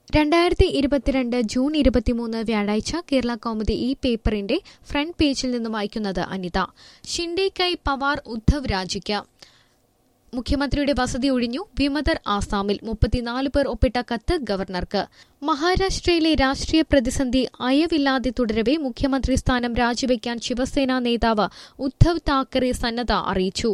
രണ്ടായിരത്തി ഇരുപത്തിരണ്ട് ജൂൺ ഇരുപത്തിമൂന്ന് വ്യാഴാഴ്ച കേരള കൗമുദി ഈ പേപ്പറിന്റെ ഫ്രണ്ട് പേജിൽ നിന്ന് വായിക്കുന്നത് അനിത ഷിൻഡേക്കായി പവാർ ഉദ്ധവ് രാജിക്ക് മുഖ്യമന്ത്രിയുടെ വസതി ഒഴിഞ്ഞു വിമതർ ആസാമിൽ മുപ്പത്തിനാല് പേർ ഒപ്പിട്ട കത്ത് ഗവർണർക്ക് മഹാരാഷ്ട്രയിലെ രാഷ്ട്രീയ പ്രതിസന്ധി അയവില്ലാതെ തുടരവെ മുഖ്യമന്ത്രി സ്ഥാനം രാജിവെക്കാൻ ശിവസേന നേതാവ് ഉദ്ധവ് താക്കറെ സന്നദ്ധ അറിയിച്ചു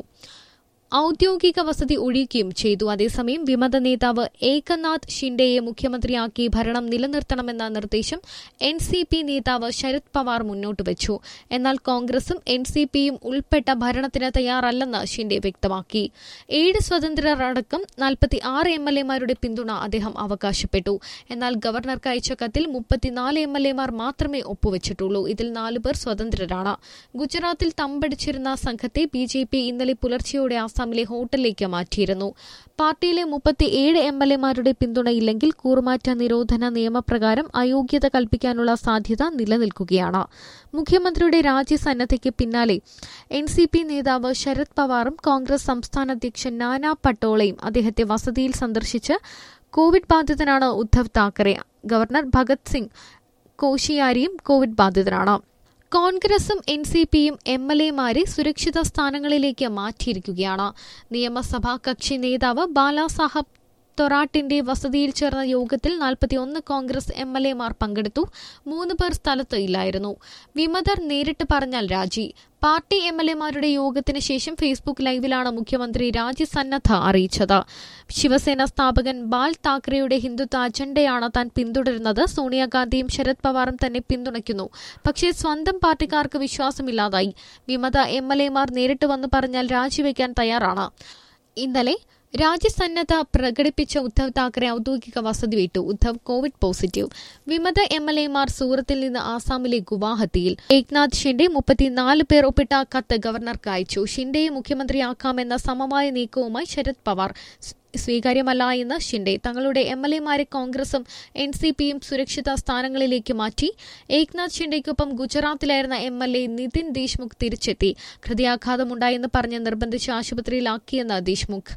ഔദ്യോഗിക വസതി ഒഴിയുകയും ചെയ്തു അതേസമയം വിമത നേതാവ് ഏകനാഥ് ഷിൻഡെയെ മുഖ്യമന്ത്രിയാക്കി ഭരണം നിലനിർത്തണമെന്ന നിർദ്ദേശം എൻ സി പി നേതാവ് ശരത് പവാർ മുന്നോട്ട് വച്ചു എന്നാൽ കോൺഗ്രസും എൻ സി പിയും ഉൾപ്പെട്ട ഭരണത്തിന് തയ്യാറല്ലെന്ന് ഷിൻഡെ വ്യക്തമാക്കി ഏഴ് സ്വതന്ത്രരടക്കം നാൽപ്പത്തി ആറ് എം എൽ എമാരുടെ പിന്തുണ അദ്ദേഹം അവകാശപ്പെട്ടു എന്നാൽ ഗവർണർക്ക് അയച്ച കത്തിൽ മുപ്പത്തിനാല് എം എൽ എമാർ മാത്രമേ ഒപ്പുവച്ചിട്ടുള്ളൂ ഇതിൽ നാലുപേർ സ്വതന്ത്രരാണ് ഗുജറാത്തിൽ തമ്പടിച്ചിരുന്ന സംഘത്തെ ബി ജെ പി ഇന്നലെ പുലർച്ചെയോടെ ആസാമിലെ ഹോട്ടലിലേക്ക് മാറ്റിയിരുന്നു പാർട്ടിയിലെ മുപ്പത്തിയേഴ് എം എൽ എമാരുടെ പിന്തുണയില്ലെങ്കിൽ കൂറുമാറ്റ നിരോധന നിയമപ്രകാരം അയോഗ്യത കൽപ്പിക്കാനുള്ള സാധ്യത നിലനിൽക്കുകയാണ് മുഖ്യമന്ത്രിയുടെ രാജ്യസന്നദ്ധയ്ക്ക് പിന്നാലെ എൻ സി പി നേതാവ് ശരത് പവാറും കോൺഗ്രസ് സംസ്ഥാന അധ്യക്ഷൻ നാനാ പട്ടോളയും അദ്ദേഹത്തെ വസതിയിൽ സന്ദർശിച്ച് കോവിഡ് ബാധിതനാണ് ഉദ്ധവ് താക്കറെ ഗവർണർ ഭഗത് സിംഗ് കോശിയാരിയും കോവിഡ് ബാധിതനാണ് കോൺഗ്രസും എൻ സി പിയും എം എൽ എമാരെ സുരക്ഷിത സ്ഥാനങ്ങളിലേക്ക് മാറ്റിയിരിക്കുകയാണ് നിയമസഭാ കക്ഷി നേതാവ് ബാലാസാഹബ് തൊറാട്ടിന്റെ വസതിയിൽ ചേർന്ന യോഗത്തിൽ നാൽപ്പത്തിയൊന്ന് കോൺഗ്രസ് എം എൽ എമാർ പങ്കെടുത്തു മൂന്ന് പേർ സ്ഥലത്ത് ഇല്ലായിരുന്നു വിമതർ നേരിട്ട് പറഞ്ഞാൽ രാജി പാർട്ടി എം എൽ എമാരുടെ യോഗത്തിന് ശേഷം ഫേസ്ബുക്ക് ലൈവിലാണ് മുഖ്യമന്ത്രി രാജ്യസന്നദ്ധ അറിയിച്ചത് ശിവസേന സ്ഥാപകൻ ബാൽ താക്കറെയുടെ ഹിന്ദുത്വ അജണ്ടയാണ് താൻ പിന്തുടരുന്നത് സോണിയാഗാന്ധിയും ശരത് പവാറും തന്നെ പിന്തുണയ്ക്കുന്നു പക്ഷേ സ്വന്തം പാർട്ടിക്കാർക്ക് വിശ്വാസമില്ലാതായി വിമത എം എൽ എമാർ നേരിട്ട് വന്ന് പറഞ്ഞാൽ രാജിവെക്കാൻ തയ്യാറാണ് ഇന്നലെ രാജ്യസന്നദ്ധ പ്രകടിപ്പിച്ച ഉദ്ധവ് താക്കറെ ഔദ്യോഗിക വസതി വിട്ടു ഉദ്ധവ് കോവിഡ് പോസിറ്റീവ് വിമത എം എൽ എമാർ സൂറത്തിൽ നിന്ന് ആസാമിലെ ഗുവാഹത്തിയിൽ ഏക്നാഥ് ഷിൻഡെ മുപ്പത്തിനാല് പേർ ഒപ്പിട്ട കത്ത് ഗവർണർക്ക് അയച്ചു ഷിൻഡെയെ മുഖ്യമന്ത്രിയാക്കാമെന്ന സമവായ നീക്കവുമായി ശരത് പവാർ സ്വീകാര്യമല്ല എന്ന് ഷിൻഡെ തങ്ങളുടെ എം എൽ എമാരെ കോൺഗ്രസും എൻ സി പിയും സുരക്ഷിത സ്ഥാനങ്ങളിലേക്ക് മാറ്റി Eknath ഷിൻഡെയ്ക്കൊപ്പം ഗുജറാത്തിലായിരുന്ന M L A Nitin Deshmukh തിരിച്ചെത്തി ഹൃദയാഘാതമുണ്ടായെന്ന് പറഞ്ഞ് നിർബന്ധിച്ച് ആശുപത്രിയിലാക്കിയെന്ന് ദേശ്മുഖ്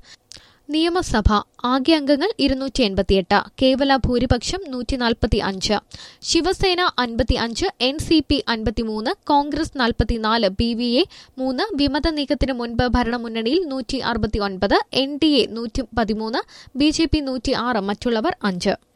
നിയമസഭ ആകെ അംഗങ്ങൾ ഇരുന്നൂറ്റി എൺപത്തിയെട്ട് കേവല ഭൂരിപക്ഷം നൂറ്റി നാൽപ്പത്തി അഞ്ച് ശിവസേന അൻപത്തി അഞ്ച് എൻ സി പി അൻപത്തിമൂന്ന് കോൺഗ്രസ് നാൽപ്പത്തിനാല് ബി വി എ മൂന്ന് വിമത നീക്കത്തിന് മുൻപ് ഭരണമുന്നണിയിൽ നൂറ്റി അറുപത്തി ഒൻപത് എൻ ഡി എ നൂറ്റി പതിമൂന്ന് ബി ജെ പി നൂറ്റി ആറ് മറ്റുള്ളവർ അഞ്ച്